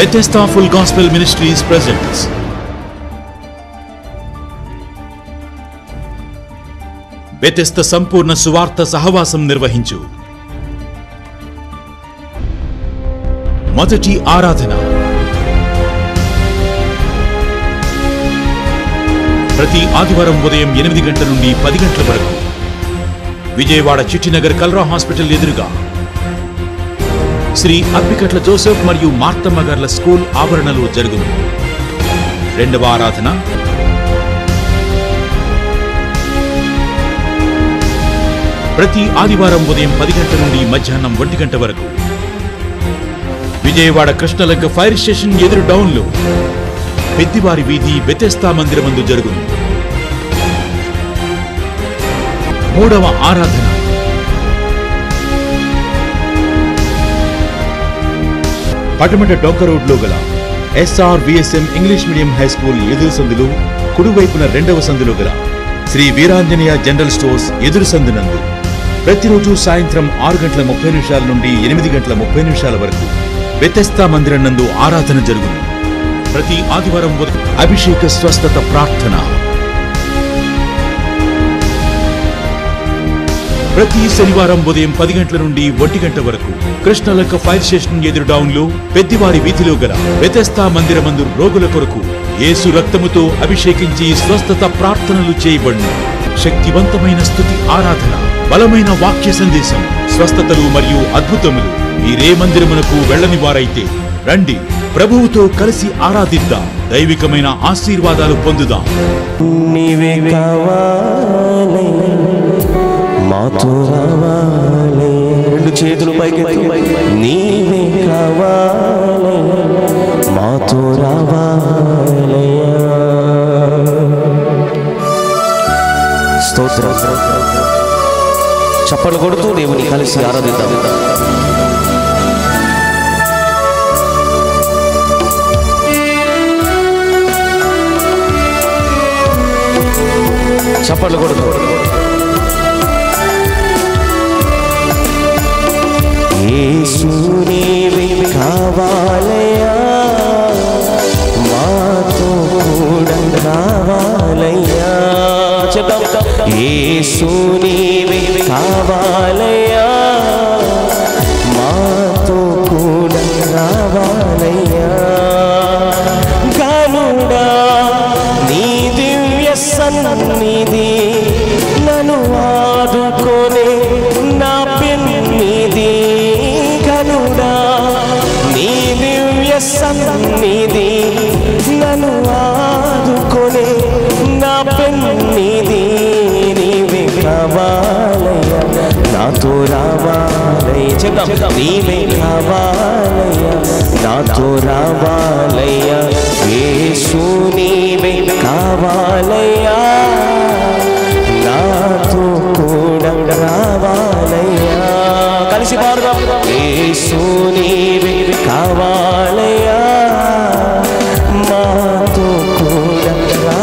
Bethesda Full Gospel Ministries presents Bethesda సంపూర్ణ సువార్త సహవాసం నిర్వహించు మొదటి ఆరాధన ప్రతి ఆదివారం ఉదయం ఎనిమిది గంటల నుండి పది గంటల వరకు విజయవాడ చిట్టినగర్ కల్రా హాస్పిటల్ ఎదురుగా శ్రీ అప్పికట్ల జోసెఫ్ మరియు మార్తమ్మ గార్ల స్కూల్ ఆవరణలో జరుగును రెండవ ఆరాధన ప్రతి ఆదివారం ఉదయం పది గంటల నుండి మధ్యాహ్నం ఒంటి గంట వరకు విజయవాడ కృష్ణలంక ఫైర్ స్టేషన్ ఎదురు డౌన్లో పెద్దివారి వీధి బెతెస్తా మందిరమందు జరుగును మూడవ ఆరాధన పటమట డొంక రోడ్లో గల SR VSM English medium high school ఎదురు సందులు కుడివైపున రెండవ సందులో గల శ్రీ వీరాంజనేయ జనరల్ స్టోర్స్ ఎదురు సందునందు ప్రతిరోజు సాయంత్రం ఆరు గంటల ముప్పై నిమిషాల నుండి ఎనిమిది గంటల ముప్పై నిమిషాల వరకు వ్యతస్థా మందిరం నందు ఆరాధన జరుగును ప్రతి ఆదివారం ఉదయం అభిషేక స్వస్థత ప్రార్థన ప్రతి శనివారం ఉదయం పది గంటల నుండి ఒంటి గంట వరకు కృష్ణలక్క ఫైర్ స్టేషన్ ఎదురు డౌన్ లో పెద్దివారి వీధిలో గల వ్యతస్థా మందిరమందు రోగుల కొరకు యేసు రక్తముతో అభిషేకించి స్వస్థత ప్రార్థనలు చేయబడును శక్తివంతమైన స్థుతి ఆరాధన బలమైన వాక్య సందేశం స్వస్థతలు మరియు అద్భుతములు మీరే మందిరమునకు వెళ్ళని వారైతే రండి ప్రభువుతో కలిసి ఆరాధిద్దాం దైవికమైన ఆశీర్వాదాలు పొందుదాం నీవే కావాలి మాతో రావాలి రెండు చేతులు పైకి నీవే కావాలి మాతో రావాలయ్యా స్తోత్రం చప్పట్లు కొడుతూ దేవుని కలిసి ఆరాధిద్దాం చప్పట్లు కొడుతూ యేసునేవి కావాలయ్యా మాతో కూడా రావాలయ్యా చెప్తాం యేసునేవి కావాలయ్యా మాతో కూడా రావాలయ్యా గనుడా నీ దివ్య సన్నిధి నన్ను ఆదుకోనే నా పెన్నిది కనుడా నీ దివ్య సన్నిధి నన్ను ఆదుకోనే నా పెన్నిది నీవే కావాలయ్యా నాతో రావాలయ్య చెప్తాం నీవే కావాలయ్యా నాతో రావాలయ్యా యేసు నీవే కావాలయ్యా నాతో కూడా రావాలయ్యా కలిసి పాడుదాం యేసు నీవే కావాలయ్యా మాతో కూడా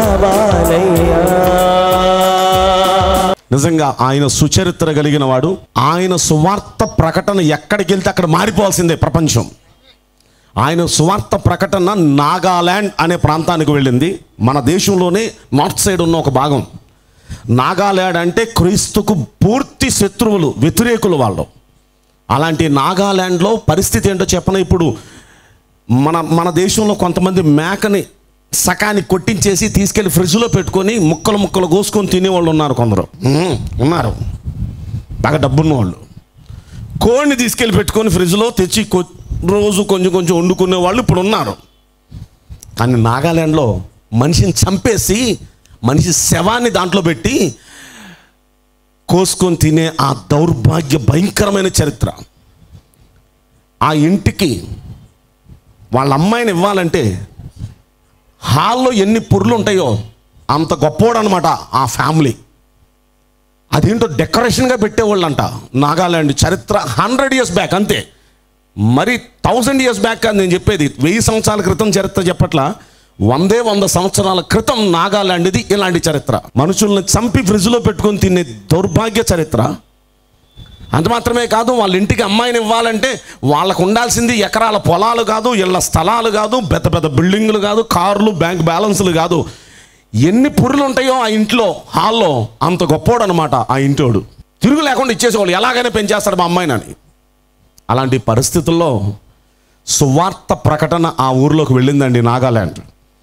రావాలయ్యా నిజంగా ఆయన సుచరిత్ర కలిగిన వాడు ఆయన సువార్త ప్రకటన ఎక్కడికి వెళ్తే అక్కడ మారిపోవాల్సిందే ప్రపంచం ఆయన సువార్త ప్రకటన నాగాల్యాండ్ అనే ప్రాంతానికి వెళ్ళింది మన దేశంలోనే నార్త్ సైడ్ ఉన్న ఒక భాగం నాగాల్యాండ్ అంటే క్రీస్తుకు పూర్తి శత్రువులు వ్యతిరేకులు వాళ్ళు అలాంటి నాగాల్యాండ్లో పరిస్థితి ఏంటో చెప్పన ఇప్పుడు మన మన దేశంలో కొంతమంది మేకని సకాన్ని కొట్టించేసి తీసుకెళ్లి ఫ్రిడ్జ్లో పెట్టుకొని ముక్కలు ముక్కలు కోసుకొని తినేవాళ్ళు ఉన్నారు కొందరు ఉమ్, ఉన్నారు బాగా డబ్బున్న వాళ్ళు కోడిని తీసుకెళ్ళి పెట్టుకొని ఫ్రిడ్జ్లో తెచ్చి కొ- రోజు కొంచెం కొంచెం వండుకునే వాళ్ళు ఇప్పుడు ఉన్నారు కానీ నాగాల్యాండ్లో మనిషిని చంపేసి మనిషి శవాన్ని దాంట్లో పెట్టి కోసుకొని తినే ఆ దౌర్భాగ్య భయంకరమైన చరిత్ర ఆ ఇంటికి వాళ్ళ అమ్మాయిని ఇవ్వాలంటే హాల్లో ఎన్ని పుర్లు ఉంటాయో అంత గొప్పోడు అనమాట ఆ ఫ్యామిలీ అదేంటో డెకరేషన్గా పెట్టేవాళ్ళంట నాగాలాండ్ చరిత్ర హండ్రెడ్ ఇయర్స్ బ్యాక్ అంతే మరి థౌజండ్ ఇయర్స్ బ్యాక్ అని నేను చెప్పేది వెయ్యి సంవత్సరాల క్రితం చరిత్ర చెప్పట్లా వందే వంద సంవత్సరాల క్రితం నాగాలాండ్ది ఇలాంటి చరిత్ర మనుషుల్ని చంపి ఫ్రిడ్జ్లో పెట్టుకొని తినే దౌర్భాగ్య చరిత్ర అంత మాత్రమే కాదు వాళ్ళ ఇంటికి అమ్మాయిని ఇవ్వాలంటే వాళ్ళకు ఉండాల్సింది ఎకరాల పొలాలు కాదు ఇళ్ళ స్థలాలు కాదు పెద్ద పెద్ద బిల్డింగులు కాదు కార్లు బ్యాంక్ బ్యాలెన్స్లు కాదు ఎన్ని పురులు ఉంటాయో ఆ ఇంట్లో హాల్లో అంత గొప్పోడు అనమాట ఆ ఇంటోడు తిరుగు లేకుండా ఇచ్చేసేవాళ్ళు ఎలాగైనా పెంచేస్తాడు మా అమ్మాయినని అలాంటి పరిస్థితుల్లో సువార్త ప్రకటన ఆ ఊర్లోకి వెళ్ళిందండి నాగాల్యాండ్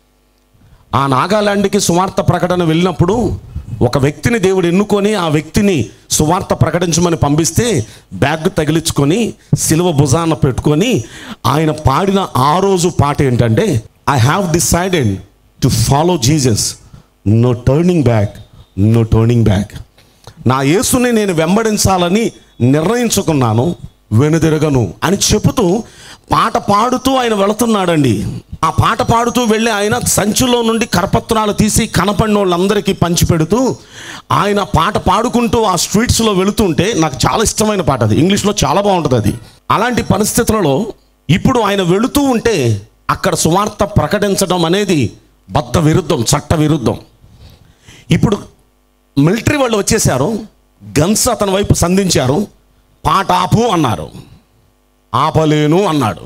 ఆ నాగాలాండ్కి సువార్త ప్రకటన వెళ్ళినప్పుడు ఒక వ్యక్తిని దేవుడు ఎన్నుకొని ఆ వ్యక్తిని సువార్త ప్రకటించమని పంపిస్తే బ్యాగ్ తగిలించుకొని సిలువ భుజాన పెట్టుకొని ఆయన పాడిన ఆ రోజు పాట ఏంటంటే I have decided to follow Jesus no turning back no turning back నా యేసుని నేను వెంబడించాలని నిర్ణయించుకున్నాను వెనుదిరగను అని చెబుతూ పాట పాడుతూ ఆయన వెళుతున్నాడండి ఆ పాట పాడుతూ వెళ్ళి ఆయన సంచిలో నుండి కరపత్రాలు తీసి కనపడిన వాళ్ళందరికీ పంచిపెడుతూ ఆయన పాట పాడుకుంటూ ఆ స్ట్రీట్స్లో వెళుతుంటే నాకు చాలా ఇష్టమైన పాట అది ఇంగ్లీష్లో చాలా బాగుంటుంది అది అలాంటి పరిస్థితులలో ఇప్పుడు ఆయన వెళుతూ ఉంటే అక్కడ సువార్త ప్రకటించడం అనేది బద్ధ విరుద్ధం చట్ట విరుద్ధం ఇప్పుడు మిలిటరీ వాళ్ళు వచ్చేసారు గన్స్ అతని వైపు సంధించారు పాట ఆపు అన్నారు ఆపలేను అన్నాడు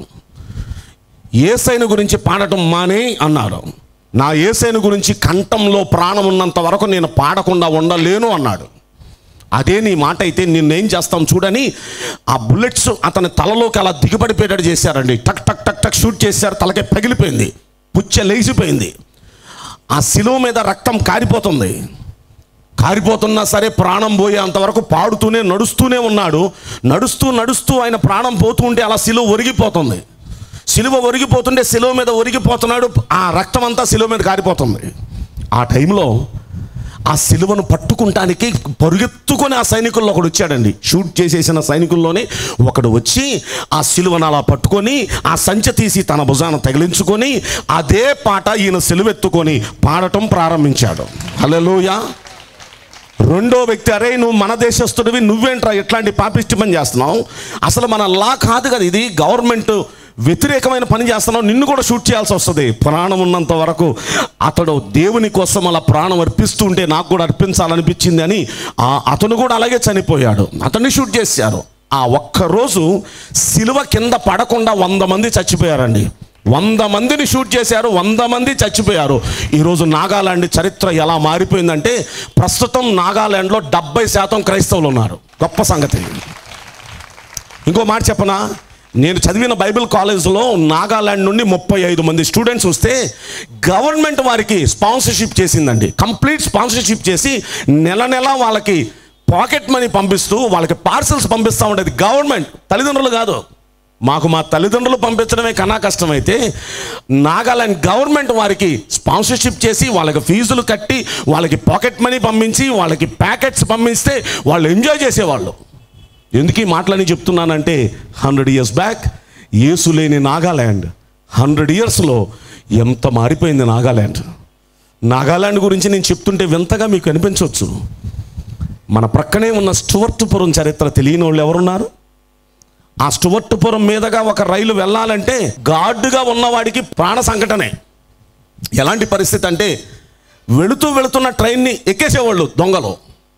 ఏసైను గురించి పాడటం మానే అన్నారు నా ఏసైను గురించి కంఠంలో ప్రాణం ఉన్నంత వరకు నేను పాడకుండా ఉండలేను అన్నాడు అదే నీ మాట అయితే నిన్నేం చేస్తాం చూడని ఆ బుల్లెట్స్ అతని తలలోకి అలా దిగబడిపోయేటట్టు చేశారండి టక్ టక్ టక్ టక్ షూట్ చేశారు తలకే పగిలిపోయింది పుచ్చ లేచిపోయింది ఆ శిలువ మీద రక్తం కారిపోతుంది కారిపోతున్నా సరే ప్రాణం పోయే అంతవరకు పాడుతూనే నడుస్తూనే ఉన్నాడు నడుస్తూ నడుస్తూ ఆయన ప్రాణం పోతూ ఉంటే అలా సిలువ ఒరిగిపోతుంది సిలువ ఒరిగిపోతుంటే సిలువ మీద ఒరిగిపోతున్నాడు ఆ రక్తం అంతా సిలువ మీద కారిపోతుంది ఆ టైంలో ఆ సిలువను పట్టుకుంటానికి పరుగెత్తుకొని ఆ సైనికుల్లో ఒకడు వచ్చాడండి షూట్ చేసేసిన సైనికుల్లోనే ఒకడు వచ్చి ఆ సిలువను అలా పట్టుకొని ఆ సంచి తీసి తన భుజాన తగిలించుకొని అదే పాట ఈయన సిలువెత్తుకొని పాడటం ప్రారంభించాడు హల్లెలూయా రెండో వ్యక్తి అరే నువ్వు మన దేశస్తుడివి నువ్వేంట్రా ఎట్లాంటి పాపిష్టి పని చేస్తున్నావు అసలు మన లా కాదు కదా ఇది గవర్నమెంట్ వ్యతిరేకమైన పని చేస్తున్నావు నిన్ను కూడా షూట్ చేయాల్సి వస్తుంది ప్రాణం ఉన్నంత వరకు అతడు దేవుని కోసం అలా ప్రాణం అర్పిస్తూ ఉంటే నాకు కూడా అర్పించాలనిపించింది అని ఆ అతను కూడా అలాగే చనిపోయాడు అతన్ని షూట్ చేశారు ఆ ఒక్కరోజు సిలువ కింద పడకుండా వంద మంది చచ్చిపోయారండి వంద మందిని షూట్ చేశారు వంద మంది చచ్చిపోయారు ఈరోజు నాగాలాండ్ చరిత్ర ఎలా మారిపోయిందంటే ప్రస్తుతం నాగాలాండ్లో డెబ్బై శాతం క్రైస్తవులు ఉన్నారు గొప్ప సంగతి ఇంకో మాట చెప్పనా నేను చదివిన బైబిల్ కాలేజ్లో నాగాలాండ్ నుండి ముప్పై ఐదు మంది స్టూడెంట్స్ వస్తే గవర్నమెంట్ వారికి స్పాన్సర్షిప్ చేసిందండి కంప్లీట్ స్పాన్సర్షిప్ చేసి నెల నెల వాళ్ళకి పాకెట్ మనీ పంపిస్తూ వాళ్ళకి పార్సల్స్ పంపిస్తూ ఉండేది గవర్నమెంట్ తల్లిదండ్రులు కాదు మాకు మా తల్లిదండ్రులు పంపించడమే కన్నా కష్టమైతే నాగాలాండ్ గవర్నమెంట్ వారికి స్పాన్సర్షిప్ చేసి వాళ్ళకి ఫీజులు కట్టి వాళ్ళకి పాకెట్ మనీ పంపించి వాళ్ళకి ప్యాకెట్స్ పంపిస్తే వాళ్ళు ఎంజాయ్ చేసేవాళ్ళు ఎందుకు ఈ మాటలని చెప్తున్నానంటే హండ్రెడ్ ఇయర్స్ బ్యాక్ యేసు లేని నాగాల్యాండ్ హండ్రెడ్ ఇయర్స్లో ఎంత మారిపోయింది నాగాల్యాండ్ నాగాల్యాండ్ గురించి నేను చెప్తుంటే వింతగా మీకు అనిపించవచ్చు మన ప్రక్కనే ఉన్న స్టువర్టుపురం చరిత్ర తెలియని వాళ్ళు ఎవరున్నారు ఆ స్టువర్టుపురం మీదుగా ఒక రైలు వెళ్ళాలంటే గాడ్డుగా ఉన్నవాడికి ప్రాణ సంకటనే ఎలాంటి పరిస్థితి అంటే వెళుతూ వెళుతున్న ట్రైన్ని ఎక్కేసేవాళ్ళు దొంగలు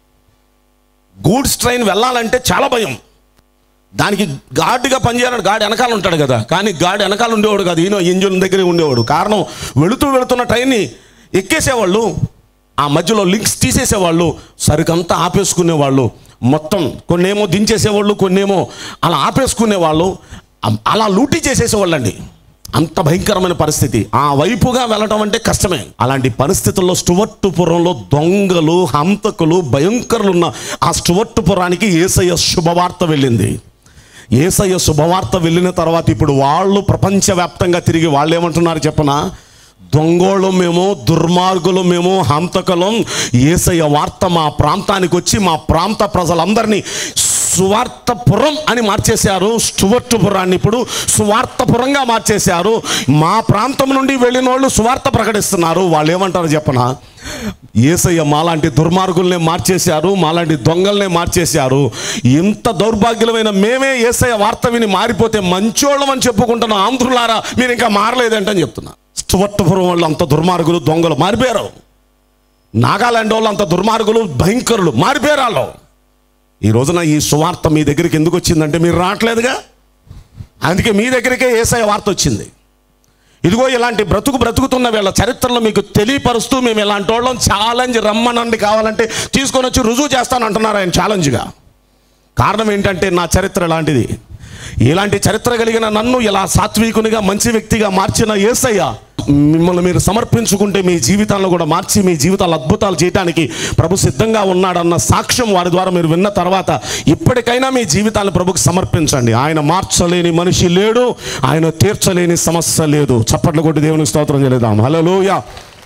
గూడ్స్ ట్రైన్ వెళ్ళాలంటే చాలా భయం దానికి గార్డుగా పనిచేయాలని గాడి వెనకాల ఉంటాడు కదా కానీ గాడి వెనకాల ఉండేవాడు కాదు ఈయన ఇంజన్ దగ్గరే ఉండేవాడు కారణం వెళుతూ వెళుతున్న ట్రైన్ని ఎక్కేసేవాళ్ళు ఆ మధ్యలో లింక్స్ తీసేసేవాళ్ళు సరికంతా ఆపేసుకునేవాళ్ళు మొత్తం కొన్నేమో దించేసేవాళ్ళు కొన్నేమో అలా ఆపేసుకునేవాళ్ళు అ- అలా లూటీ చేసేసేవాళ్ళండి అంత భయంకరమైన పరిస్థితి ఆ వైపుగా వెళ్ళటం అంటే కష్టమే అలాంటి పరిస్థితుల్లో స్టువర్టుపురంలో దొంగలు హంతకులు భయంకరులు ఉన్న ఆ స్టువర్టుపురానికి ఏసయ్య శుభవార్త వెళ్ళింది ఏసయ్య శుభవార్త వెళ్ళిన తర్వాత ఇప్పుడు వాళ్ళు ప్రపంచవ్యాప్తంగా తిరిగి వాళ్ళు ఏమంటున్నారు చెప్పనా దొంగోళం మేము దుర్మార్గులు మేము హంతకులం ఏసయ్య వార్త మా ప్రాంతానికి వచ్చి మా ప్రాంత ప్రజలందరినీ సువార్తపురం అని మార్చేశారు స్టువర్టుపురాన్ని ఇప్పుడు సువార్తపురంగా మార్చేశారు మా ప్రాంతం నుండి వెళ్ళిన వాళ్ళు సువార్త ప్రకటిస్తున్నారు వాళ్ళు ఏమంటారు చెప్పనా ఏసయ్య మాలాంటి దుర్మార్గుల్నే మార్చేశారు మాలాంటి దొంగల్నే మార్చేశారు ఇంత దౌర్భాగ్యమైన మేమే ఏసయ్య వార్త విని మారిపోతే మంచోళ్ళం అని చెప్పుకుంటున్న ఆంధ్రులారా మీరు ఇంకా మారలేదంటని చెప్తున్నా స్టువర్టుపురం వాళ్ళు అంత దుర్మార్గులు దొంగలు మారిపోయారు నాగాలాండ్ వాళ్ళు అంత దుర్మార్గులు భయంకరులు మారిపోయారు వాళ్ళు ఈ రోజున ఈ సువార్త మీ దగ్గరికి ఎందుకు వచ్చిందంటే మీరు రావట్లేదుగా అందుకే మీ దగ్గరికే ఏసఐ వార్త వచ్చింది ఇదిగో ఇలాంటి బ్రతుకు బ్రతుకుతున్న వీళ్ళ చరిత్రలో మీకు తెలియపరుస్తూ మేము ఇలాంటి వాళ్ళం ఛాలెంజ్ రమ్మనండి కావాలంటే తీసుకొని వచ్చి రుజువు చేస్తాను అంటున్నారు ఆయన ఛాలెంజ్గా కారణం ఏంటంటే నా చరిత్ర ఇలాంటిది ఇలాంటి చరిత్ర కలిగిన నన్ను ఇలా సాత్వికునిగా మంచి వ్యక్తిగా మార్చిన ఏసయ్య మిమ్మల్ని మీరు సమర్పించుకుంటే మీ జీవితాలను కూడా మార్చి మీ జీవితాలు అద్భుతాలు చేయడానికి ప్రభు సిద్ధంగా ఉన్నాడన్న సాక్ష్యం వారి ద్వారా మీరు విన్న తర్వాత ఇప్పటికైనా మీ జీవితాలను ప్రభుకి సమర్పించండి ఆయన మార్చలేని మనిషి లేడు ఆయన తీర్చలేని సమస్య లేదు చప్పట్లు కొట్టి దేవునికి స్తోత్రం చేయలేదాం హలోయ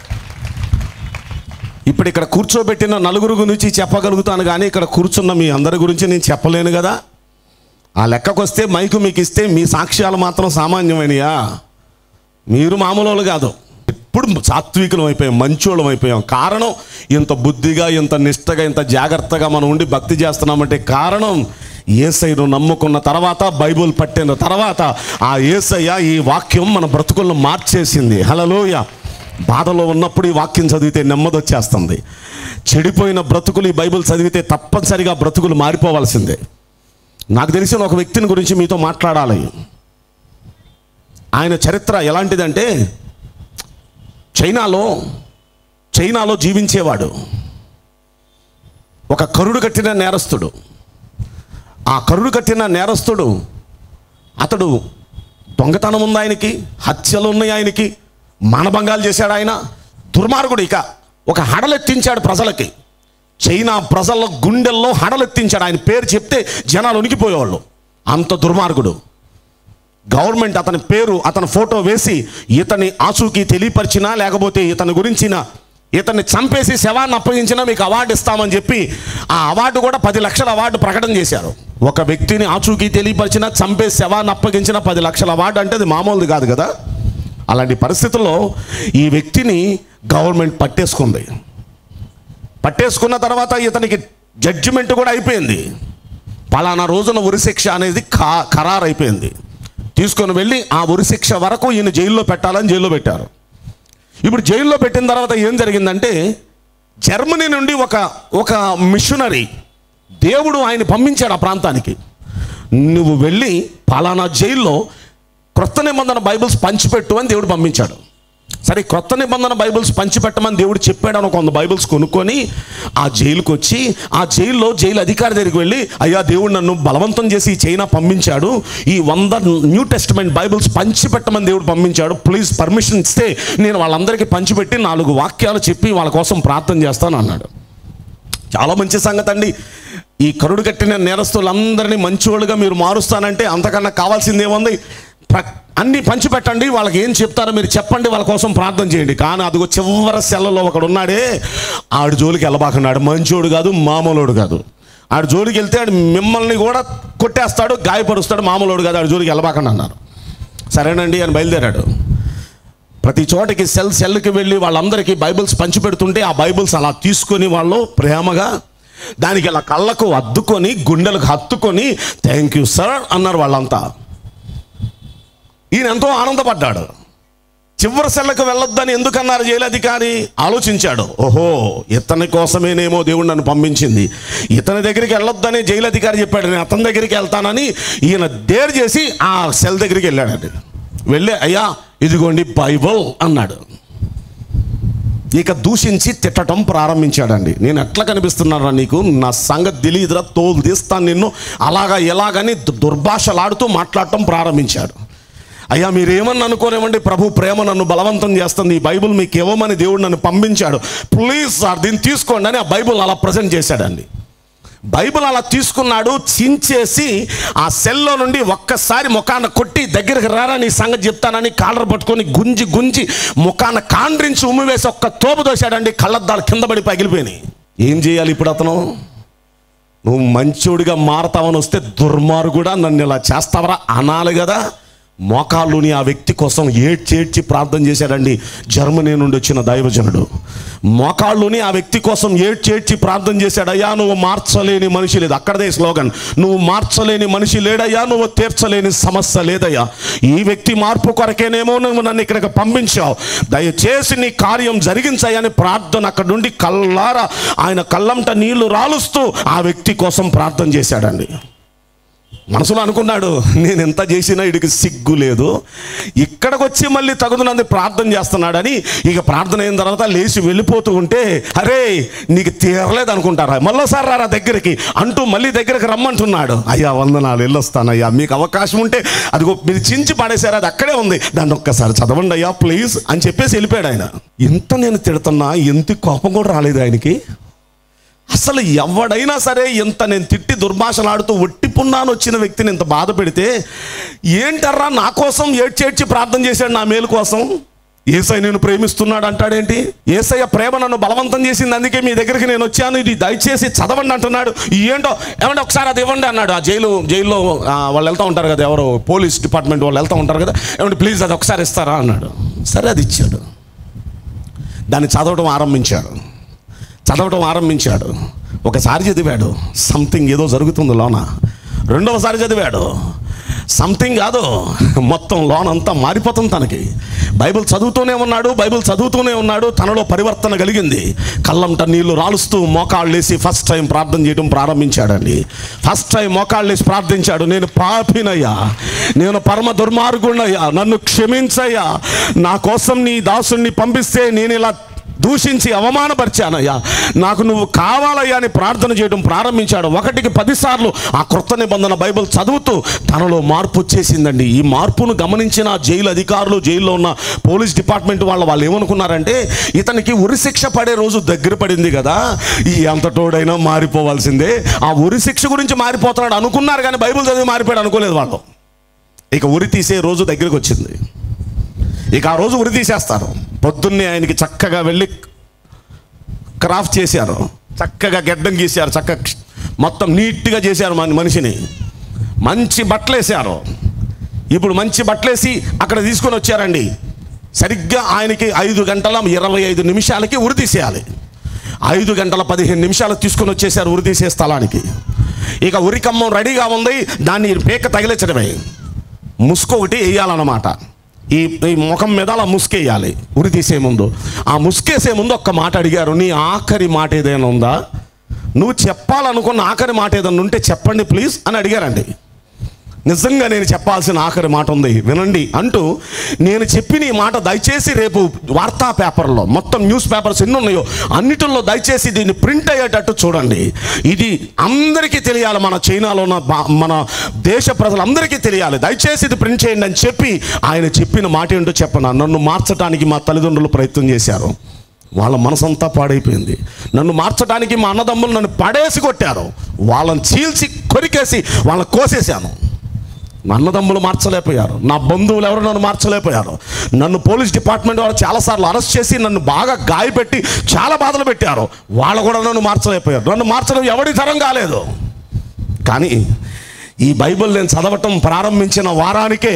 ఇప్పుడు ఇక్కడ కూర్చోబెట్టిన నలుగురు గురించి చెప్పగలుగుతాను కానీ ఇక్కడ కూర్చున్న మీ అందరి గురించి నేను చెప్పలేను కదా ఆ లెక్కకు వస్తే మైకు మీకు ఇస్తే మీ సాక్ష్యాలు మాత్రం సామాన్యమైనయా మీరు మామూలు వాళ్ళు కాదు ఎప్పుడు సాత్వికులం అయిపోయాం మంచోళ్ళం అయిపోయాం కారణం ఇంత బుద్ధిగా ఇంత నిష్టగా ఇంత జాగ్రత్తగా మనం ఉండి భక్తి చేస్తున్నామంటే కారణం ఏసైను నమ్ముకున్న తర్వాత బైబుల్ పట్టిన తర్వాత ఆ ఏసయ్య ఈ వాక్యం మన బ్రతుకులను మార్చేసింది హలలోయ బాధలో ఉన్నప్పుడు ఈ వాక్యం చదివితే నెమ్మది వచ్చేస్తుంది చెడిపోయిన బ్రతుకులు ఈ బైబిల్ చదివితే తప్పనిసరిగా బ్రతుకులు మారిపోవాల్సిందే నాకు తెలిసిన ఒక వ్యక్తిని గురించి మీతో మాట్లాడాలి ఆయన చరిత్ర ఎలాంటిదంటే చైనాలో చైనాలో జీవించేవాడు ఒక కరుడు కట్టిన నేరస్తుడు ఆ కరుడు కట్టిన నేరస్తుడు అతడు దొంగతనం ఉంది ఆయనకి హత్యలు ఉన్నాయి ఆయనకి మానభంగాలు చేశాడు ఆయన దుర్మార్గుడు ఇక ఒక హడలెత్తించాడు ప్రజలకి చైనా ప్రజల గుండెల్లో హడలెత్తించాడు ఆయన పేరు చెప్తే జనాలు ఉనికిపోయేవాళ్ళు అంత దుర్మార్గుడు గవర్నమెంట్ అతని పేరు అతని ఫోటో వేసి ఇతని ఆచూకీ తెలియపరిచినా లేకపోతే ఇతని గురించిన ఇతన్ని చంపేసి శవాన్ని అప్పగించినా మీకు అవార్డు ఇస్తామని చెప్పి ఆ అవార్డు కూడా పది లక్షల అవార్డు ప్రకటన చేశారు ఒక వ్యక్తిని ఆచూకీ తెలియపరిచినా చంపేసి శవాన్ని అప్పగించిన పది లక్షల అవార్డు అంటే అది మామూలుది కాదు కదా అలాంటి పరిస్థితుల్లో ఈ వ్యక్తిని గవర్నమెంట్ పట్టేసుకుంది పట్టేసుకున్న తర్వాత ఇతనికి జడ్జిమెంట్ కూడా అయిపోయింది పలానా రోజున ఉరిశిక్ష అనేది ఖా ఖరారు అయిపోయింది తీసుకొని వెళ్ళి ఆ ఉరిశిక్ష వరకు ఈయన జైల్లో పెట్టాలని జైల్లో పెట్టారు ఇప్పుడు జైల్లో పెట్టిన తర్వాత ఏం జరిగిందంటే జర్మనీ నుండి ఒక ఒక మిషనరీ దేవుడు ఆయన పంపించాడు ఆ ప్రాంతానికి నువ్వు వెళ్ళి పలానా జైల్లో క్రొత్త నిబంధన బైబిల్స్ పంచిపెట్టు అని దేవుడు పంపించాడు సరే క్రొత్త నిబంధన బైబిల్స్ పంచిపెట్టమని దేవుడు చెప్పాడని కొంత బైబిల్స్ కొనుక్కొని ఆ జైలుకి వచ్చి ఆ జైల్లో జైలు అధికారి దగ్గరికి వెళ్ళి అయ్యా దేవుడు నన్ను బలవంతం చేసి ఈ చైనా పంపించాడు ఈ వంద న్యూ టెస్ట్మెంట్ బైబిల్స్ పంచిపెట్టమని దేవుడు పంపించాడు ప్లీజ్ పర్మిషన్ ఇస్తే నేను వాళ్ళందరికీ పంచిపెట్టి నాలుగు వాక్యాలు చెప్పి వాళ్ళ కోసం ప్రార్థన చేస్తాను అన్నాడు చాలా మంచి సంగతి అండి ఈ కరుడు కట్టిన నేరస్తులందరినీ మంచివాళ్ళుగా మీరు మారుస్తానంటే అంతకన్నా కావాల్సింది ఏముంది ప్ర- అన్ని పంచిపెట్టండి వాళ్ళకి ఏం చెప్తారో మీరు చెప్పండి వాళ్ళ కోసం ప్రార్థన చేయండి కానీ అదిగో చివరి సెల్లలో ఒకడు ఉన్నాడే ఆడు జోలికి వెళ్ళబాకున్నాడు మంచోడు కాదు మామూలోడు కాదు ఆడు జోలికి వెళ్తే ఆడు మిమ్మల్ని కూడా కొట్టేస్తాడు గాయపరుస్తాడు మామూలోడు కాదు ఆడు జోలికి వెళ్ళబాకండి అన్నారు సరేనండి అని బయలుదేరాడు ప్రతి చోటకి సెల్ సెల్కి వెళ్ళి వాళ్ళందరికీ బైబిల్స్ పంచిపెడుతుంటే ఆ బైబిల్స్ అలా తీసుకొని వాళ్ళు ప్రేమగా దానికి ఇలా కళ్ళకు అద్దుకొని గుండెలకు హత్తుకొని థ్యాంక్ యూ సార్ అన్నారు వాళ్ళంతా ఈయన ఎంతో ఆనందపడ్డాడు చివరి సెల్లకు వెళ్ళొద్దని ఎందుకన్నారు జైలు అధికారి ఆలోచించాడు ఓహో ఇతని కోసమేనేమో దేవుడు నన్ను పంపించింది ఇతని దగ్గరికి వెళ్ళొద్దని జైలు అధికారి చెప్పాడు నేను అతని దగ్గరికి వెళ్తానని ఈయన డేర్ చేసి ఆ సెల్ దగ్గరికి వెళ్ళాడండి వెళ్ళి అయ్యా ఇదిగోండి బైబుల్ అన్నాడు ఇక దూషించి తిట్టడం ప్రారంభించాడండి నేను ఎట్లా కనిపిస్తున్నారా నీకు నా సంగతి తెలియదురా తోలు తీస్తాను నిన్ను అలాగా ఎలాగని దు- దుర్భాషలాడుతూ మాట్లాడటం ప్రారంభించాడు అయ్యా మీరేమని అనుకోనేమండి ప్రభు ప్రేమ నన్ను బలవంతం చేస్తుంది ఈ బైబుల్ మీకు ఇవ్వమని దేవుడు నన్ను పంపించాడు ప్లీజ్ సార్ దీన్ని తీసుకోండి అని ఆ బైబుల్ అలా ప్రజెంట్ చేశాడండి బైబిల్ అలా తీసుకున్నాడు చించేసి ఆ సెల్లో నుండి ఒక్కసారి ముఖాన కొట్టి దగ్గరికి రారా నీ సంగతి చెప్తానని కాలర్ పట్టుకొని గుంజి గుంజి ముఖాన కాండ్రించి ఉమ్మివేసి ఒక్క తోపు దోశాడండి కళ్ళద్దాలు కింద పడి పగిలిపోయినాయి ఏం చేయాలి ఇప్పుడు అతను నువ్వు మంచోడిగా మారతావని వస్తే దుర్మార్గుడా నన్ను ఇలా చేస్తావరా అనాలి కదా మోకాళ్ళుని ఆ వ్యక్తి కోసం ఏడ్చి ఏడ్చి ప్రార్థన చేశాడండి జర్మనీ నుండి వచ్చిన దైవజనుడు మోకాళ్ళుని ఆ వ్యక్తి కోసం ఏడ్చి ఏడ్చి ప్రార్థన చేశాడు అయ్యా నువ్వు మార్చలేని మనిషి లేదు అక్కడదే స్లోగన్ నువ్వు మార్చలేని మనిషి లేడయ్యా నువ్వు తీర్చలేని సమస్య లేదయ్యా ఈ వ్యక్తి మార్పు కొరకేనేమో నువ్వు నన్ను ఇక్కడికి పంపించావు దయచేసి నీ కార్యం జరిగించాయని ప్రార్థన అక్కడ నుండి కల్లారా ఆయన కళ్ళంట నీళ్లు రాలుస్తూ ఆ వ్యక్తి కోసం ప్రార్థన చేశాడండి మనసులో అనుకున్నాడు నేను ఎంత చేసినా ఇడికి సిగ్గు లేదు ఇక్కడికి వచ్చి మళ్ళీ తగుదనంది ప్రార్థన చేస్తున్నాడని ఇక ప్రార్థన అయిన తర్వాత లేచి వెళ్ళిపోతూ ఉంటే అరే నీకు తీరలేదు అనుకుంటారా మళ్ళీసారి రారా దగ్గరికి అంటూ మళ్ళీ దగ్గరికి రమ్మంటున్నాడు అయ్యా వందనాలు వెళ్ళొస్తాను అయ్యా మీకు అవకాశం ఉంటే అదిగో మీరు చించి పడేశారు అది అక్కడే ఉంది దాన్ని ఒక్కసారి చదవండి అయ్యా ప్లీజ్ అని చెప్పేసి వెళ్ళిపోయాడు ఆయన ఎంత నేను తిడుతున్నా ఎంత కోపం కూడా రాలేదు ఆయనకి అసలు ఎవడైనా సరే ఇంత నేను తిట్టి దుర్భాషలాడుతూ ఒట్టిపున్నాను వచ్చిన వ్యక్తిని ఇంత బాధ పెడితే ఏంటర్రా నా కోసం ఏడ్చేడ్చి ప్రార్థన చేశాడు నా మేలు కోసం ఏసై నేను ప్రేమిస్తున్నాడు అంటాడేంటి ఏసయ్య ప్రేమ నన్ను బలవంతం చేసింది అందుకే మీ దగ్గరికి నేను వచ్చాను ఇది దయచేసి చదవండి అంటున్నాడు ఏంటో ఏమంటే ఒకసారి అది ఇవ్వండి అన్నాడు ఆ జైలు జైల్లో ఆ, వాళ్ళు వెళ్తూ ఉంటారు కదా ఎవరో పోలీస్ డిపార్ట్మెంట్ వాళ్ళు వెళ్తూ ఉంటారు కదా ఏమంటే ప్లీజ్ అది ఒకసారి ఇస్తారా అన్నాడు సరే అది ఇచ్చాడు దాన్ని చదవడం ఆరంభించాడు చదవటం ఆరంభించాడు ఒకసారి చదివాడు సంథింగ్ ఏదో జరుగుతుంది లోన రెండవసారి చదివాడు సంథింగ్ కాదు మొత్తం లోన్ అంతా మారిపోతుంది తనకి బైబిల్ చదువుతూనే ఉన్నాడు బైబిల్ చదువుతూనే ఉన్నాడు తనలో పరివర్తన కలిగింది కళ్ళంట నీళ్లు రాలుస్తూ మోకాళ్ళు వేసి ఫస్ట్ టైం ప్రార్థన చేయడం ప్రారంభించాడండి ఫస్ట్ టైం మోకాళ్ళు వేసి ప్రార్థించాడు నేను పాపినయ్యా నేను పరమ దుర్మార్గుణయ్యా నన్ను క్షమించయ్యా నా కోసం నీ దాసుని పంపిస్తే నేను ఇలా దూషించి అవమానపరిచానయ్యా నాకు నువ్వు కావాలయ్యా అని ప్రార్థన చేయడం ప్రారంభించాడు ఒకటికి పదిసార్లు ఆ క్రొత్త నిబంధన బైబిల్ చదువుతూ తనలో మార్పు వచ్చేసిందండి ఈ మార్పును గమనించిన ఆ జైలు అధికారులు జైల్లో ఉన్న పోలీస్ డిపార్ట్మెంట్ వాళ్ళ వాళ్ళు ఏమనుకున్నారంటే ఇతనికి ఉరిశిక్ష పడే రోజు దగ్గర పడింది కదా ఈ అంతటోడైనా మారిపోవాల్సిందే ఆ ఉరిశిక్ష గురించి మారిపోతున్నాడు అనుకున్నారు కానీ బైబిల్ చదివి మారిపోయాడు అనుకోలేదు వాళ్ళు ఇక ఉరి తీసే రోజు దగ్గరికి వచ్చింది ఇక ఆ రోజు ఉరి తీసేస్తారు పొద్దున్నే ఆయనకి చక్కగా వెళ్ళి క్రాఫ్ట్ చేశారు చక్కగా గెడ్డం గీశారు చక్కగా మొత్తం నీట్గా చేశారు మన మనిషిని మంచి బట్టలు వేశారు ఇప్పుడు మంచి బట్టలేసి అక్కడ తీసుకొని వచ్చారండి సరిగ్గా ఆయనకి ఐదు గంటల ఇరవై ఐదు నిమిషాలకి ఉరి తీసేయాలి ఐదు గంటల పదిహేను నిమిషాలు తీసుకొని వచ్చేసారు ఉరి తీసే స్థలానికి ఇక ఉరికమ్మం రెడీగా ఉంది దాన్ని పేక తగిలించడమే ముసుగు ఒకటి వేయాలన్నమాట ఈ ఈ ముఖం మీద అలా ముసుకేయాలి ఉరి తీసే ముందు ఆ ముసుకేసే ముందు ఒక్క మాట అడిగారు నీ ఆఖరి మాట ఏదైనా ఉందా నువ్వు చెప్పాలనుకున్న ఆఖరి మాట ఏదైనా ఉంటే చెప్పండి ప్లీజ్ అని అడిగారండి నిజంగా నేను చెప్పాల్సిన ఆఖరి మాట ఉంది వినండి అంటూ నేను చెప్పిన ఈ మాట దయచేసి రేపు వార్తా పేపర్లో మొత్తం న్యూస్ పేపర్స్ ఎన్ని ఉన్నాయో అన్నిటిల్లో దయచేసి దీన్ని ప్రింట్ అయ్యేటట్టు చూడండి ఇది అందరికీ తెలియాలి మన చైనాలో ఉన్న బా- మన దేశ ప్రజలందరికీ తెలియాలి దయచేసి ఇది ప్రింట్ చేయండి అని చెప్పి ఆయన చెప్పిన మాట ఏంటో చెప్పను నన్ను మార్చడానికి మా తల్లిదండ్రులు ప్రయత్నం చేశారు వాళ్ళ మనసంతా పాడైపోయింది నన్ను మార్చడానికి మా అన్నదమ్ములు నన్ను పడేసి కొట్టారు వాళ్ళని చీల్చి కొరికేసి వాళ్ళని కోసేశాను నా అన్నదమ్ములు మార్చలేకపోయారు నా బంధువులు ఎవరు నన్ను మార్చలేకపోయారు నన్ను పోలీస్ డిపార్ట్మెంట్ వాళ్ళు చాలాసార్లు అరెస్ట్ చేసి నన్ను బాగా గాయపెట్టి చాలా బాధలు పెట్టారు వాళ్ళు కూడా నన్ను మార్చలేకపోయారు నన్ను మార్చడం ఎవడి తరం కాలేదు కానీ ఈ బైబిల్ నేను చదవటం ప్రారంభించిన వారానికే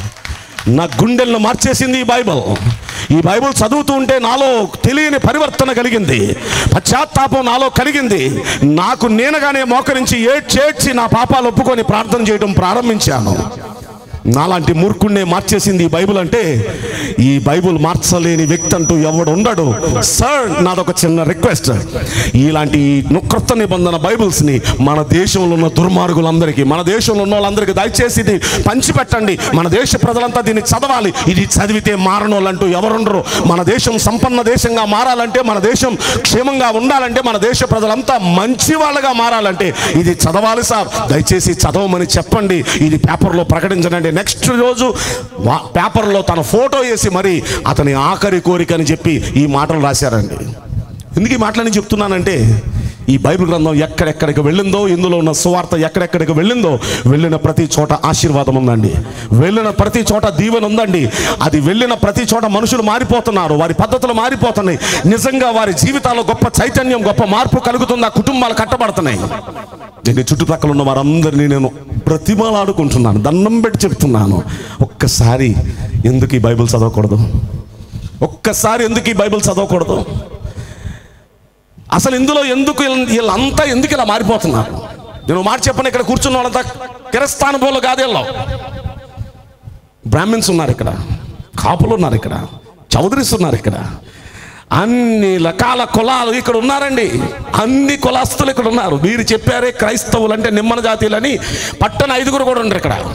నా గుండెలను మార్చేసింది ఈ బైబిల్ ఈ బైబిల్ చదువుతూ ఉంటే నాలో తెలియని పరివర్తన కలిగింది పశ్చాత్తాపం నాలో కలిగింది నాకు నేనుగానే మోకరించి ఏడ్చేడ్చి నా పాపాలు ఒప్పుకొని ప్రార్థన చేయడం ప్రారంభించాను నాలాంటి మూర్ఖుణ్ణే మార్చేసింది ఈ బైబిల్ అంటే ఈ బైబిల్ మార్చలేని వ్యక్తి అంటూ ఎవడు ఉండడు సార్ నాదొక చిన్న రిక్వెస్ట్ ఇలాంటి క్రొత్త నిబంధన బైబిల్స్ని మన దేశంలో ఉన్న దుర్మార్గులందరికీ మన దేశంలో ఉన్న వాళ్ళందరికీ దయచేసి ఇది పంచిపెట్టండి మన దేశ ప్రజలంతా దీన్ని చదవాలి ఇది చదివితే మారనోళ్ళంటూ ఎవరుండరు మన దేశం సంపన్న దేశంగా మారాలంటే మన దేశం క్షేమంగా ఉండాలంటే మన దేశ ప్రజలంతా మంచి వాళ్ళగా మారాలంటే ఇది చదవాలి సార్ దయచేసి చదవమని చెప్పండి ఇది పేపర్లో ప్రకటించండి నెక్స్ట్ రోజు వా- పేపర్లో తన ఫోటో వేసి మరి అతని ఆఖరి కోరిక అని చెప్పి ఈ మాటలు రాశారండి ఎందుకు ఈ మాటలని చెప్తున్నానంటే ఈ బైబిల్ గ్రంథం ఎక్కడెక్కడికి వెళ్ళిందో ఇందులో ఉన్న సువార్త ఎక్కడెక్కడికి వెళ్ళిందో వెళ్ళిన ప్రతి చోట ఆశీర్వాదం ఉందండి వెళ్ళిన ప్రతి చోట దీవెన ఉందండి అది వెళ్ళిన ప్రతి చోట మనుషులు మారిపోతున్నారు వారి పద్ధతులు మారిపోతున్నాయి నిజంగా వారి జీవితాల్లో గొప్ప చైతన్యం గొప్ప మార్పు కలుగుతుంది ఆ కుటుంబాలు కట్టబడుతున్నాయి దీని చుట్టుపక్కల ఉన్న వారందరినీ నేను ప్రతిమలాడుకుంటున్నాను దండం పెట్టి చెప్తున్నాను ఒక్కసారి ఎందుకు ఈ బైబిల్ చదవకూడదు ఒక్కసారి ఎందుకు ఈ బైబిల్ చదవకూడదు అసలు ఇందులో ఎందుకు వీళ్ళ- వీళ్ళంతా ఎందుకు ఇలా మారిపోతున్నారు నేను మాట చెప్పను ఇక్కడ కూర్చున్న వాళ్ళంతా కిరస్థాన పోలు కాదు వీళ్ళు బ్రాహ్మిన్స్ ఉన్నారు ఇక్కడ కాపులు ఉన్నారు ఇక్కడ చౌదరీస్ ఉన్నారు ఇక్కడ అన్ని రకాల కులాలు ఇక్కడ ఉన్నారండి అన్ని కులస్తులు ఇక్కడ ఉన్నారు మీరు చెప్పారే క్రైస్తవులు అంటే నిమ్మన జాతీయులని పట్టణ ఐదుగురు కూడా ఉండరు ఇక్కడ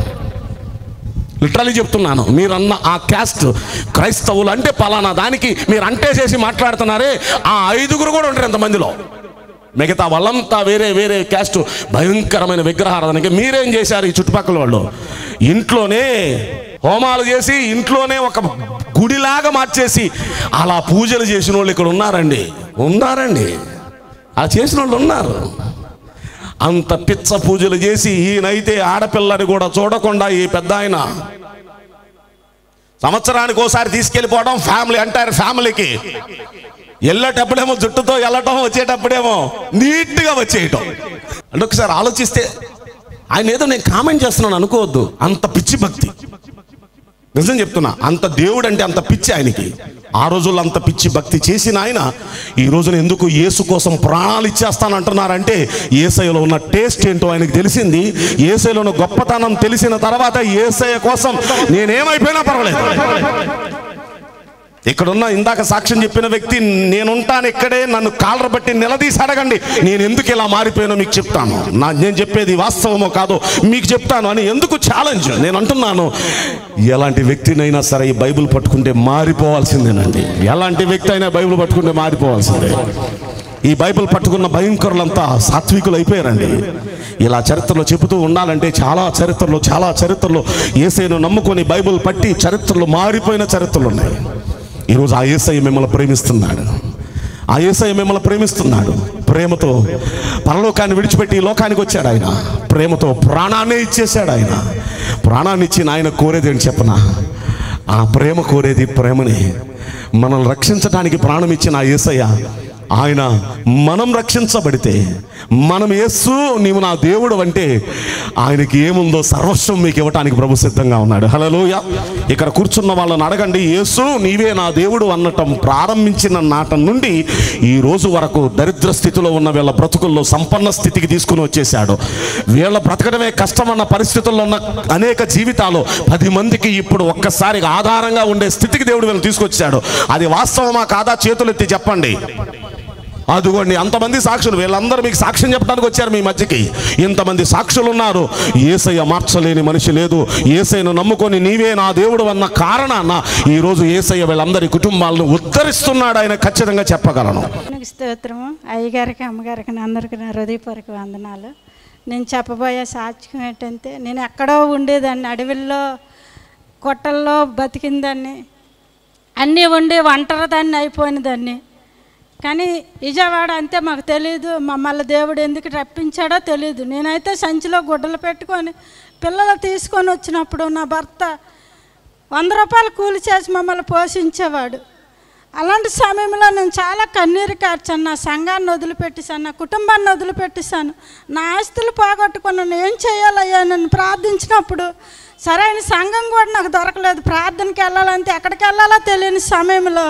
లిటరలీ చెప్తున్నాను మీరన్న ఆ క్యాస్ట్ క్రైస్తవులు అంటే పలానా దానికి మీరు అంటే చేసి మాట్లాడుతున్నారే ఆ ఐదుగురు కూడా ఉంటారు ఎంతమందిలో మిగతా వాళ్ళంతా వేరే వేరే క్యాస్ట్ భయంకరమైన విగ్రహారాధనకి మీరేం చేశారు ఈ చుట్టుపక్కల వాళ్ళు ఇంట్లోనే హోమాలు చేసి ఇంట్లోనే ఒక గుడిలాగా మార్చేసి అలా పూజలు చేసిన వాళ్ళు ఇక్కడ ఉన్నారండి ఉన్నారండి అలా చేసిన వాళ్ళు ఉన్నారు అంత పిచ్చ పూజలు చేసి ఈయనైతే ఆడపిల్లని కూడా చూడకుండా ఈ పెద్ద ఆయన సంవత్సరానికి ఒకసారి తీసుకెళ్ళిపోవడం ఫ్యామిలీ అంటారు ఫ్యామిలీకి వెళ్ళేటప్పుడేమో జుట్టుతో వెళ్ళటం వచ్చేటప్పుడేమో నీట్గా వచ్చేయటం అంటే ఒకసారి ఆలోచిస్తే ఆయన ఏదో నేను కామెంట్ చేస్తున్నాను అనుకోవద్దు అంత పిచ్చి భక్తి నిజం చెప్తున్నా అంత దేవుడు అంటే అంత పిచ్చి ఆయనకి ఆ రోజుల్లో అంత పిచ్చి భక్తి చేసిన ఆయన ఈ రోజున ఎందుకు యేసు కోసం ప్రాణాలు ఇచ్చేస్తానంటున్నారంటే ఏసయ్యలో ఉన్న టేస్ట్ ఏంటో ఆయనకి తెలిసింది ఏసయ్యలో ఉన్న గొప్పతనం తెలిసిన తర్వాత ఏసయ్య కోసం నేనేమైపోయినా పర్వాలేదు ఇక్కడున్న ఇందాక సాక్ష్యం చెప్పిన వ్యక్తి నేనుంటాను ఇక్కడే నన్ను కాలర బట్టి నిలదీసి అడగండి నేను ఎందుకు ఇలా మారిపోయానో మీకు చెప్తాను నా నేను చెప్పేది వాస్తవమో కాదో మీకు చెప్తాను అని ఎందుకు ఛాలెంజ్ నేను అంటున్నాను ఎలాంటి వ్యక్తినైనా సరే ఈ బైబిల్ పట్టుకుంటే మారిపోవాల్సిందేనండి ఎలాంటి వ్యక్తి అయినా బైబిల్ పట్టుకుంటే మారిపోవాల్సిందే ఈ బైబిల్ పట్టుకున్న భయంకరులంతా సాత్వికులు అయిపోయారండి ఇలా చరిత్రలో చెబుతూ ఉండాలంటే చాలా చరిత్రలో చాలా చరిత్రలో ఏసైను నమ్ముకొని బైబిల్ పట్టి చరిత్రలో మారిపోయిన చరిత్రలు ఉన్నాయి ఈరోజు ఆ ఏసై మిమ్మల్ని ప్రేమిస్తున్నాడు ఆ ఏసై మిమ్మల్ని ప్రేమిస్తున్నాడు ప్రేమతో పరలోకాన్ని విడిచిపెట్టి ఈ లోకానికి వచ్చాడు ఆయన ప్రేమతో ప్రాణాన్నే ఇచ్చేశాడు ఆయన ప్రాణాన్ని ఇచ్చిన ఆయన కోరేది ఏంటి చెప్పనా ఆ ప్రేమ కోరేది ప్రేమని మనల్ని రక్షించడానికి ప్రాణం ఇచ్చిన ఆ యేసయ్య ఆయన మనం రక్షించబడితే మనం యేసు నీవు నా దేవుడు అంటే ఆయనకి ఏముందో సర్వస్వం మీకు ఇవ్వటానికి ప్రభు సిద్ధంగా ఉన్నాడు హలోయ ఇక్కడ కూర్చున్న వాళ్ళని అడగండి యేసు నీవే నా దేవుడు అనటం ప్రారంభించిన నాట నుండి ఈ రోజు వరకు దరిద్ర స్థితిలో ఉన్న వీళ్ళ బ్రతుకుల్లో సంపన్న స్థితికి తీసుకుని వచ్చేసాడు వీళ్ళ బ్రతకడమే కష్టమన్న పరిస్థితుల్లో ఉన్న అనేక జీవితాలు పది మందికి ఇప్పుడు ఒక్కసారి ఆధారంగా ఉండే స్థితికి దేవుడు వీళ్ళని తీసుకొచ్చాడు అది వాస్తవమా కాదా చేతులెత్తి చెప్పండి అదిగోండి అంతమంది సాక్షులు వీళ్ళందరూ మీకు సాక్ష్యం చెప్పడానికి వచ్చారు మీ మధ్యకి ఇంతమంది సాక్షులు ఉన్నారు ఏసయ్య మార్చలేని మనిషి లేదు ఏసయ్యను నమ్ముకొని నీవే నా దేవుడు అన్న కారణాన ఈరోజు ఏసయ్య వీళ్ళందరి కుటుంబాలను ఉద్ధరిస్తున్నాడు ఆయన ఖచ్చితంగా చెప్పగలను దేవునికి స్తోత్రము అయ్యగారికి అమ్మగారికి అందరికి నా హృదయపూర్వక వందనాలు నేను చెప్పబోయే సాక్ష్యం ఏంటంటే నేను ఎక్కడో ఉండేదాన్ని అడవిల్లో కొట్టల్లో బతికిందాన్ని అన్నీ ఉండి ఒంటరి దాన్ని అయిపోయిన దాన్ని కానీ విజయవాడ అంతే మాకు తెలియదు మమ్మల్ని దేవుడు ఎందుకు రప్పించాడో తెలియదు నేనైతే సంచిలో గుడ్డలు పెట్టుకొని పిల్లలు తీసుకొని వచ్చినప్పుడు నా భర్త వంద రూపాయలు కూలి చేసి మమ్మల్ని పోషించేవాడు అలాంటి సమయంలో నేను చాలా కన్నీరు కార్చాను నా సంఘాన్ని వదిలిపెట్టేశాను నా కుటుంబాన్ని వదిలిపెట్టేశాను నా ఆస్తులు పోగొట్టుకున్నాను ఏం చేయాలయ్యా నన్ను ప్రార్థించినప్పుడు సరైన సంఘం కూడా నాకు దొరకలేదు ప్రార్థనకి వెళ్ళాలంటే ఎక్కడికి వెళ్ళాలో తెలియని సమయంలో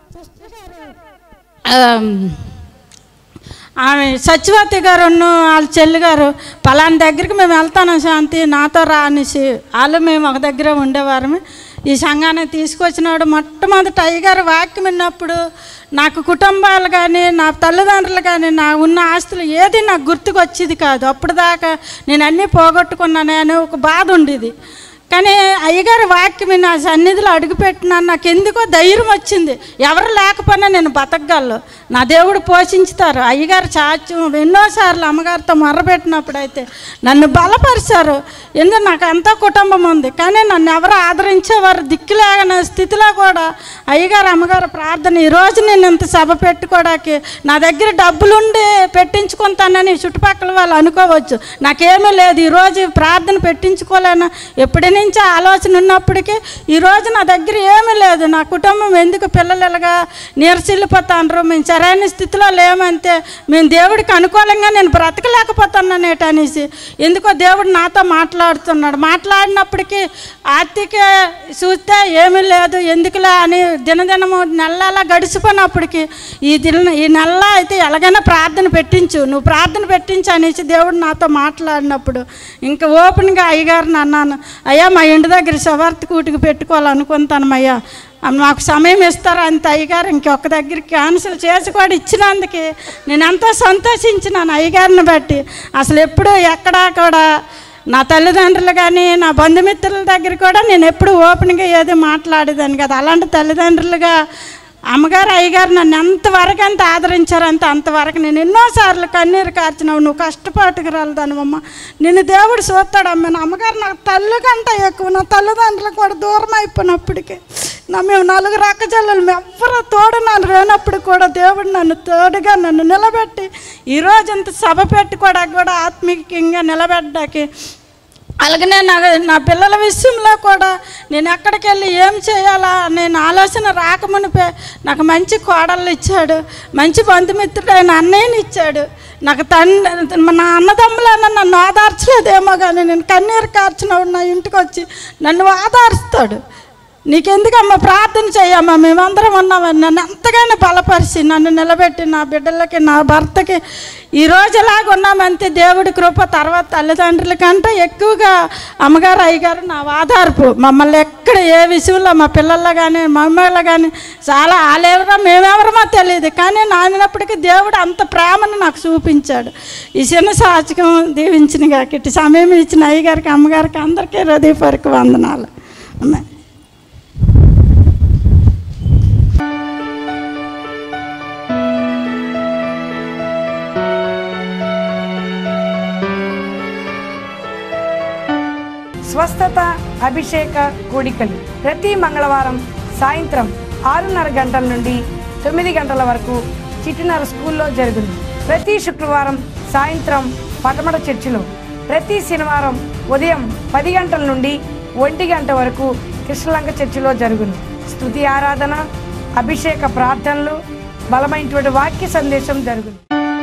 ఆమ్, ఆమె సత్యవతి గారు వాళ్ళ చెల్లి గారు పలానా దగ్గరికి మేము వెళ్తాను శాంతి నాతో రా అనేసి వాళ్ళు మేము ఒక దగ్గర ఉండేవారమే ఈ సంఘాన్ని తీసుకొచ్చినాడు మొట్టమొదటి అయ్యగారు వాక్యం విన్నప్పుడు నాకు కుటుంబాలు కానీ నా తల్లిదండ్రులు కానీ నా ఉన్న ఆస్తులు ఏది నాకు గుర్తుకు వచ్చేది కాదు అప్పుడు దాకా నేను అన్నీ పోగొట్టుకున్నానే అనే ఒక బాధ ఉండేది కానీ అయ్యగారి వాక్యం నా సన్నిధిలో అడుగుపెట్టినా నాకు ఎందుకో ధైర్యం వచ్చింది ఎవరు లేకపోయినా నేను బతకగలను నా దేవుడు పోషించుతారు అయ్యగారు చాచం ఎన్నోసార్లు అమ్మగారితో మొర్రపెట్టినప్పుడు అయితే నన్ను బలపరిచారు ఎందుకు నాకు ఎంతో కుటుంబం ఉంది కానీ నన్ను ఎవరు ఆదరించేవారు దిక్కులేని స్థితిలో కూడా అయ్యగారు అమ్మగారు ప్రార్థన ఈరోజు నేను ఇంత సభ పెట్టుకోవడానికి నా దగ్గర డబ్బులుండి పెట్టించుకుంటానని చుట్టుపక్కల వాళ్ళు అనుకోవచ్చు నాకేమీ లేదు ఈరోజు ప్రార్థన పెట్టించుకోలేను ఎప్పటి నుంచి ఆలోచన ఉన్నప్పటికీ ఈరోజు నా దగ్గర ఏమీ లేదు నా కుటుంబం ఎందుకు పిల్లలు ఇలాగా నీరసిల్లిపోతాండ్రు మేము సరైన స్థితిలో లేమంతే మేము దేవుడికి అనుకూలంగా నేను బ్రతకలేకపోతున్నానేట అనేసి ఎందుకో దేవుడు నాతో మాట్లాడుతున్నాడు మాట్లాడినప్పటికీ ఆర్థిక చూస్తే ఏమీ లేదు ఎందుకులే అని దినదినము నెలలా గడిచిపోయినప్పటికీ ఈ దిన ఈ నెల అయితే ఎలాగైనా ప్రార్థన పెట్టించు నువ్వు ప్రార్థన పెట్టించు అనేసి దేవుడు నాతో మాట్లాడినప్పుడు ఇంకా ఓపెన్గా అయ్యగారిని అన్నాను అయ్యా మా ఇంటి దగ్గర శవార్త కూటికి పెట్టుకోవాలనుకుంటాను అయ్యా మాకు సమయం ఇస్తారా అంత అయ్యగారు ఇంకొక దగ్గర క్యాన్సిల్ చేసి కూడా ఇచ్చినందుకు నేను ఎంతో సంతోషించినాను అయ్యగారిని బట్టి అసలు ఎప్పుడు ఎక్కడా కూడా నా తల్లిదండ్రులు కానీ నా బంధుమిత్రుల దగ్గర కూడా నేను ఎప్పుడు ఓపెన్గా ఏది మాట్లాడేదాన్ని కదా అలాంటి తల్లిదండ్రులుగా అమ్మగారు అయ్యగారు నన్ను ఎంతవరకు ఎంత ఆదరించారు అంత అంతవరకు నేను ఎన్నోసార్లు కన్నీరు కార్చినావు నువ్వు కష్టపాటుకు రాలదానివమ్మ నిన్ను దేవుడు చూస్తాడమ్మ నా అమ్మగారు నాకు తల్లి కంటే ఎక్కువ నా తల్లిదండ్రులకు కూడా దూరం అయిపోయినప్పటికీ నా మేము నలుగురు అక్కచెల్లెలు మేము ఎవ్వరు తోడు నన్ను రానప్పుడు కూడా దేవుడు నన్ను తోడుగా నన్ను నిలబెట్టి ఈరోజు ఇంత సభ పెట్టుకోవడానికి కూడా ఆత్మీయంగా నిలబెట్టడానికి అలాగనే నా నా పిల్లల విషయంలో కూడా నేను ఎక్కడికి వెళ్ళి ఏం చేయాలా నేను ఆలోచన రాకమునిపే నాకు మంచి కోడళ్ళు ఇచ్చాడు మంచి బంధుమిత్రుడు ఆయన అన్నయ్యని ఇచ్చాడు నాకు తండ్రి నా అన్నదమ్ములన్న నన్ను ఆదార్చలేదేమో కానీ నేను కన్నీరు కార్చినప్పుడు నా ఇంటికి వచ్చి నన్ను ఆదారుస్తాడు నీకెందుకమ్మా ప్రార్థన చేయమ్మా మేమందరం ఉన్నామని నన్ను ఎంతగానో బలపరిచి నన్ను నిలబెట్టి నా బిడ్డలకి నా భర్తకి ఈ రోజులాగా ఉన్నామంతే దేవుడి కృప తర్వాత తల్లిదండ్రుల కంటే ఎక్కువగా అమ్మగారు అయ్యగారు నా ఆధారపు మమ్మల్ని ఎక్కడ ఏ విషయంలో మా పిల్లల్లో కానీ మా అమ్మాయిలో కానీ చాలా వాళ్ళెవరో మేమెవరమో తెలియదు కానీ నానినప్పటికీ దేవుడు అంత ప్రేమను నాకు చూపించాడు ఈ చిన్న సాచకం దీవించిన కాకి సమయం ఇచ్చిన అయ్యగారికి అమ్మగారికి అందరికీ హృదయపూర్వక వందనాలు అమ్మాయి స్వస్థత అభిషేక కూడికలు ప్రతి మంగళవారం సాయంత్రం ఆరున్నర గంటల నుండి తొమ్మిది గంటల వరకు చిట్టినర స్కూల్లో జరుగును ప్రతి శుక్రవారం సాయంత్రం పటమట చర్చిలో ప్రతి శనివారం ఉదయం పది గంటల నుండి ఒంటి గంట వరకు కృష్ణలంక చర్చిలో జరుగును స్తుతి ఆరాధన అభిషేక ప్రార్థనలు బలమైనటువంటి వాక్య సందేశం జరుగును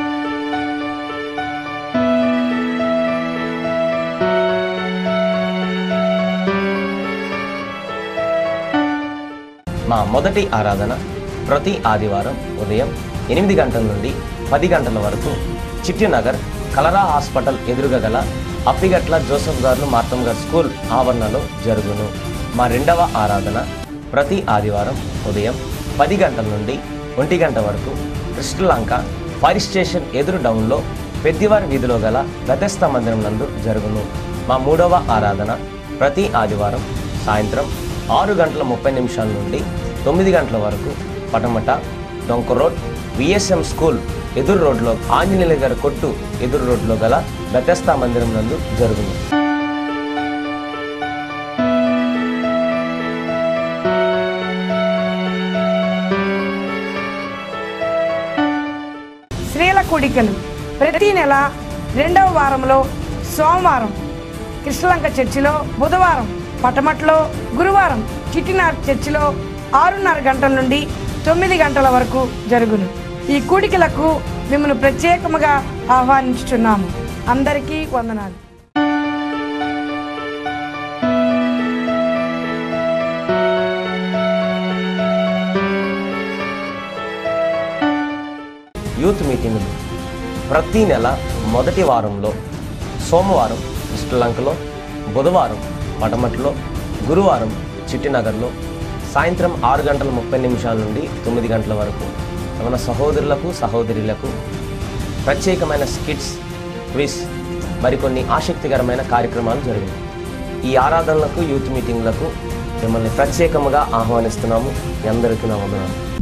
మా మొదటి ఆరాధన ప్రతి ఆదివారం ఉదయం ఎనిమిది గంటల నుండి పది గంటల వరకు చిట్టినగర్ కలరా హాస్పిటల్ ఎదురుగా గల అప్పిగట్ల జోసఫ్ గారు మార్తమ్ గారు స్కూల్ ఆవరణలో జరుగును మా రెండవ ఆరాధన ప్రతి ఆదివారం ఉదయం పది గంటల నుండి ఒంటి గంట వరకు కృష్ణలంక ఫైర్ స్టేషన్ ఎదురు డౌన్లో పెద్దివారి వీధిలో గల గతస్థ మందిరం నందు జరుగును మా మూడవ ఆరాధన ప్రతి ఆదివారం సాయంత్రం ఆరు గంటల ముప్పై నిమిషాల నుండి తొమ్మిది గంటల వరకు పటమట డొంక రోడ్ విఎస్ఎం స్కూల్ ఎదురు రోడ్లో ఆంజనేయుల గారి కొట్టు ఎదురు రోడ్లో గల గతస్థ మందిరం నందు జరుగును స్త్రీల కూడికలు ప్రతి నెల రెండవ వారంలో సోమవారం కృష్ణలంక చర్చిలో బుధవారం పటమట్లో గురువారం చిట్టినార్ చర్చిలో ఆరున్నర గంటల నుండి తొమ్మిది గంటల వరకు జరుగును ఈ కూడికలకు మిమ్మల్ని ప్రత్యేకముగా ఆహ్వానించుచున్నాము అందరికీ వందనాలు యూత్ మీటింగులు ప్రతి నెల మొదటి వారంలో సోమవారం శ్రీలంకలో బుధవారం పటమట్లో గురువారం చిట్టినగర్లో సాయంత్రం ఆరు గంటల ముప్పై నిమిషాల నుండి తొమ్మిది గంటల వరకు మన సహోదరులకు సహోదరులకు ప్రత్యేకమైన స్కిట్స్ క్విజ్ మరికొన్ని ఆసక్తికరమైన కార్యక్రమాలు జరిగాయి ఈ ఆరాధనలకు యూత్ మీటింగ్లకు మిమ్మల్ని ప్రత్యేకముగా ఆహ్వానిస్తున్నాము మీ అందరికీ నా వందనాలు